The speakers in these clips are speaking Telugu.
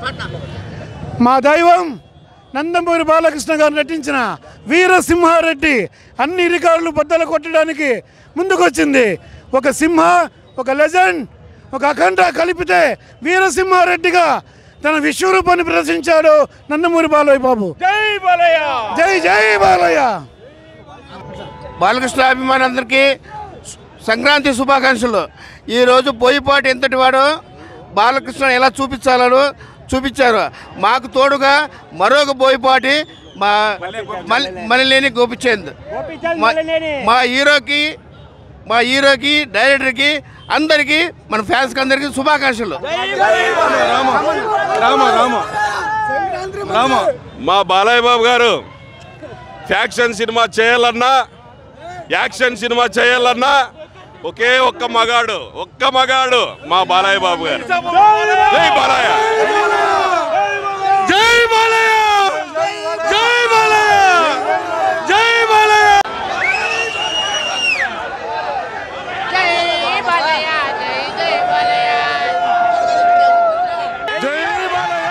మా దైవం నందమూరి బాలకృష్ణ గారు నటించిన వీరసింహారెడ్డి అన్ని రికార్డులు బద్దలు కొట్టడానికి ముందుకొచ్చింది ఒక సింహ ఒక లెజెండ్ ఒక అఖండ కలిపితే వీరసింహారెడ్డిగా తన విశ్వరూపాన్ని ప్రదర్శించాడు నందమూరి బాలయ్య బాబు జై బాలయ్య జై జై బాలయ్య బాలకృష్ణ అభిమానులందరికీ సంక్రాంతి శుభాకాంక్షలు ఈరోజు బోయిపాటి ఎంతటి వాడో బాలకృష్ణ ఎలా చూపించాలో చూపించారు మాకు తోడుగా మరొక బోయిపాటి మా మల్- మలినేని గోపిచంద్ గోపీచంద్ మా- మలినేని. మా హీరోకి మా హీరోకి డైరెక్టర్కి అందరికీ మన ఫ్యాన్స్కి అందరికీ శుభాకాంక్షలు రామ రామ రామ మా బాలయ్య బాబు గారు ఫ్యాక్షన్ సినిమా చేయాలన్నా యాక్షన్ సినిమా చేయాలన్నా ఒకే ఒక్క మగాడు ఒక్క మగాడు మా బాలయ్య బాబు గారు జై బాలయ్య జై బాలయ్య జై బాలయ్య జై బాలయ్య జై బాలయ్య జై జై బాలయ్య జై బాలయ్య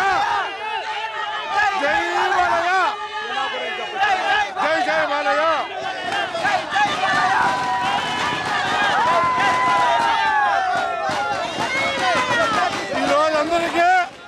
జై బాలయ్య జై జై బాలయ్య ఈరోజు అందరికీ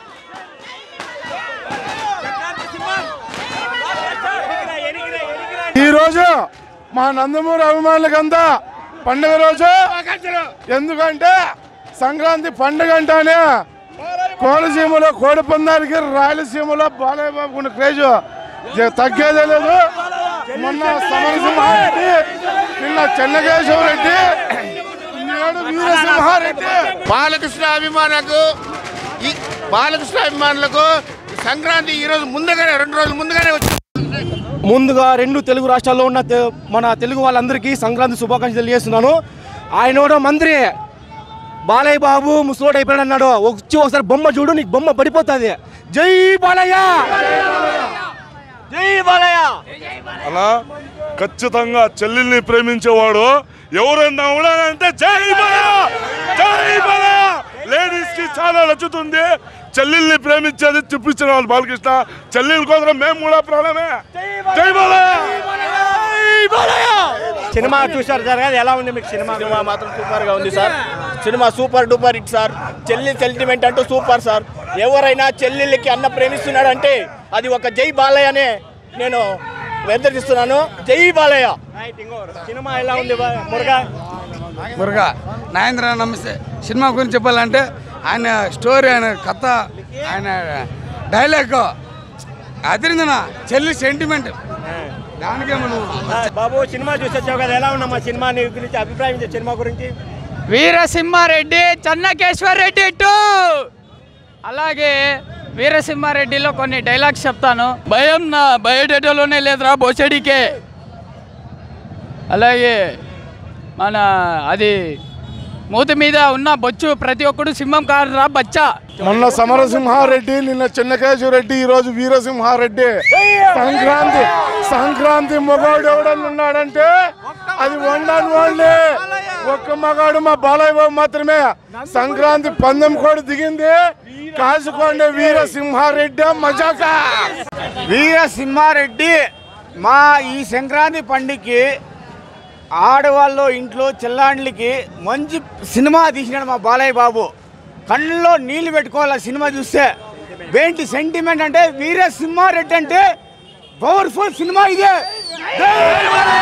ఈరోజు మా నందమూరి అభిమానులకంతా పండుగ రోజు ఎందుకంటే సంక్రాంతి పండుగ అంటానే కోనసీమలో కోడి పందానికి రాయలసీమలో బాలయ్య బాబుకు ఉన్న క్రేజ్ జ- తగ్గేదే లేదు మొన్న సమరసింహారెడ్డి నిన్న చెన్నకేశవరెడ్డి నేడు వీరసింహారెడ్డి బాలకృష్ణ అభిమానులకు ఈ బాలకృష్ణ అభిమానులకు సంక్రాంతి ఈరోజు ముందుగానే రెండు రోజులు ముందుగానే వచ్చింది ముందుగా రెండు తెలుగు రాష్ట్రాల్లో ఉన్న తె- మన తెలుగు వాళ్ళందరికీ సంక్రాంతి శుభాకాంక్షలు తెలియజేస్తున్నాను ఆయన కూడా మంత్రి బాలయ్య బాబు ముసలోడు అయిపోయాడు అన్నాడు వచ్చి ఒకసారి బొమ్మ చూడు నీకు బొమ్మ పడిపోతుంది జై బాలయ్య జై బాలయ్య అలా ఖచ్చితంగా చెల్లెల్ని ప్రేమించేవాడు ఎవరన్నా ఉన్నాడంటే జై బల జై బల లేడీస్ కి చాలా నచ్చుతుంది చెల్లెల్ని ప్రేమించేది చూపించిన వాళ్ళు బాలకృష్ణ చెల్లెల కోసం మేము కూడా ప్రాణమే జై బల సినిమా చూశారు సార్ కదా ఎలా ఉంది మీకు సినిమా సినిమా మాత్రం సూపర్ గా ఉంది sir cinema super duper hit sir చెల్లి సెంటిమెంట్ అంటూ సూపర్ సార్ ఎవరైనా చెల్లెళ్ళకి అన్న ప్రేమిస్తున్నాడంటే అది ఒక జై బాలయ్య అనే నేను వ్యర్థిస్తున్నాను జై బాలయ్య సినిమా ఎలా ఉంది బా- మురుగా మురుగా నాగేంద్ర నమస్తే సినిమా గురించి చెప్పాలంటే ఆయన స్టోరీ ఆయన కథ ఆయన డైలాగ్ అదిరిందన చెల్లి సెంటిమెంట్ దానికే మనం ఆ, బాబు సినిమా చూసి వచ్చావు కదా ఎలా ఉన్నామా సినిమా నీ గురించి అభిప్రాయం చెప్పు సినిమా గురించి వీరసింహారెడ్డి చెన్నకేశ్వర్ రెడ్డి టూ అలాగే వీరసింహారెడ్డిలో కొన్ని డైలాగ్స్ చెప్తాను భయం నా బయోడేటాలోనే లేదురా బోసడికే అలాగే మన అది మూతి మీద ఉన్న బొచ్చు ప్రతి ఒక్కడు సింహం కాదురా బచ్చా మొన్న సమరసింహారెడ్డి నిన్న చెన్నకేశ్వరెడ్డి ఈ రోజు వీరసింహారెడ్డి సంక్రాంతి సంక్రాంతి మగాడు ఎవడన్నా ఉన్నాడంటే అది వన్ అండ్ ఓన్లీ ఒక్క మగాడు మా బాలయ్య బాబు మాత్రమే సంక్రాంతి పందెం కూడా దిగింది కాసుకోండి వీరసింహారెడ్డి మజాకా వీరసింహారెడ్డి మా ఈ సంక్రాంతి పండుగకి ఆడవాళ్ళు ఇంట్లో చిల్లాండ్లకి మంచి సినిమా తీసినాడు మా బాలయ్య బాబు కళ్ళలో నీళ్లు పెట్టుకోవాలి సినిమా చూస్తే ఏంటి సెంటిమెంట్ అంటే వీరసింహారెడ్డి అంటే పవర్ఫుల్ సినిమా ఇదే జై బాలయ్య!